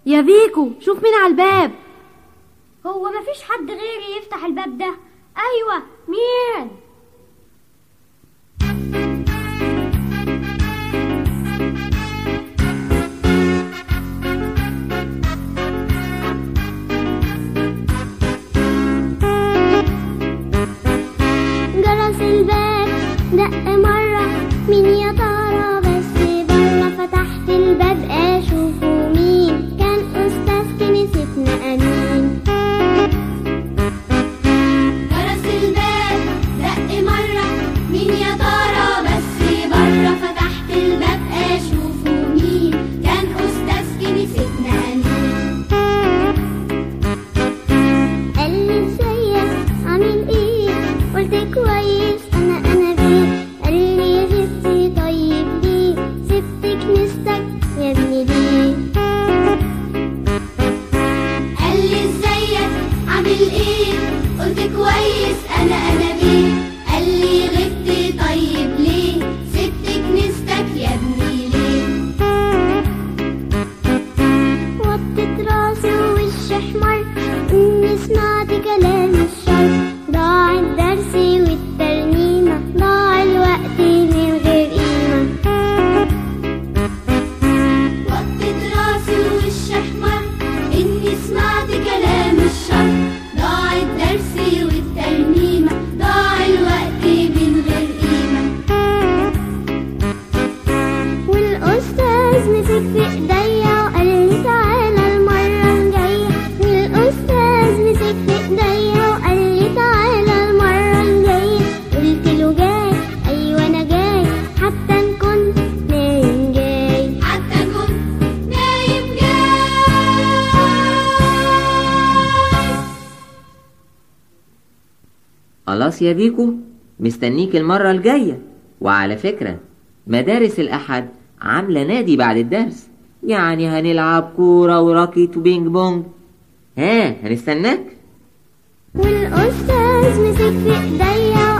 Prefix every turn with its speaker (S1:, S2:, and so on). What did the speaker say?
S1: يا فيكو شوف مين على الباب
S2: هو مفيش حد غيري يفتح الباب ده ايوه مين
S3: جرس الباب دق مرة مين يا ترى بس برا فتحت الباب أشوفه مين كان أستاذ كنيستنا أمين
S2: جرس الباب دق مرة مين يا ترى بس برا فتحت الباب اشوفه مين كان استاذ كنيستنا امين
S3: قال لي ازيك عامل ايه قلت كويس انا انا بيه قال لي غبتي طيب ليه سبت كنيستك يا ابني ليه
S2: قال لي ازيك عامل ايه قلت كويس انا انا بيه قال لي غبت طيب ليه سبت كنيستك يا ابني ليه
S3: وطت راسي ووشي احمر اني سمعت كلام الشر ضاع الدرس والترنيمة ضاع الوقت من غير قيمة
S2: وطت راسي ووش احمر اني سمعت كلام الشر ضاع الدرس والترنيمة ضاع الوقت من غير قيمة
S3: والأستاذ مسك في ايديا وقال لي تعالى المرة الجاية والأستاذ مسك في ايديا وقال لي تعالى المرة الجاية قلت له جاي أيوة أنا جاي حتى إن كنت نايم جاي
S2: حتى كنت نايم جاي
S4: خلاص يا بيكو مستنيك المرة الجاية وعلى فكرة مدارس الأحد عاملة نادي بعد الدرس يعني هنلعب كورة وراكت وبينج بونج ها هنستناك
S3: والأستاذ مسك في ايديا